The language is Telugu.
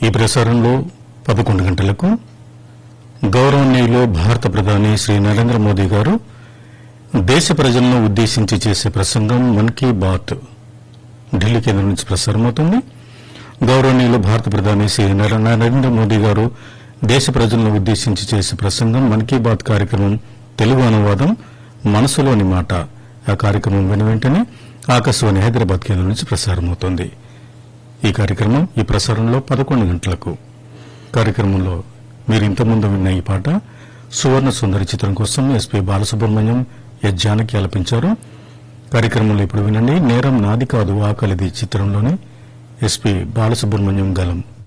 ఈ ప్రసారంలో పదకొండు గంటలకు గౌరవనీయులు భారత ప్రధాని శ్రీ నరేంద్ర మోదీ గారు దేశ ప్రజలను ఉద్దేశించి చేసే ప్రసంగం మన్ కీ బాత్ ఢిల్లీ కేంద్రం నుంచి ప్రసారమవుతుంది గౌరవనీయులు భారత ప్రధాని శ్రీ నర- నరేంద్ర మోదీ గారు దేశ ప్రజలను ఉద్దేశించి చేసే ప్రసంగం మన్ కీ బాత్ కార్యక్రమం తెలుగు అనువాదం మనసులోని మాట ఆ కార్యక్రమం వెను వెంటనే ఆకాశవాణి హైదరాబాద్ కేంద్రం నుంచి ప్రసారమవుతోంది ఈ కార్యక్రమం ఈ ప్రసారంలో పదకొండు గంటలకు కార్యక్రమంలో మీరు ఇంతకుముందు విన్న ఈ పాట సువర్ణ సుందరి చిత్రం కోసం ఎస్పీ బాలసుబ్రహ్మణ్యం ఎస్ జానకి ఆలపించారు కార్యక్రమంలో ఇప్పుడు వినండి నేరం నాది కాదు ఆకలిది చిత్రంలోని ఎస్పీ బాలసుబ్రహ్మణ్యం గలం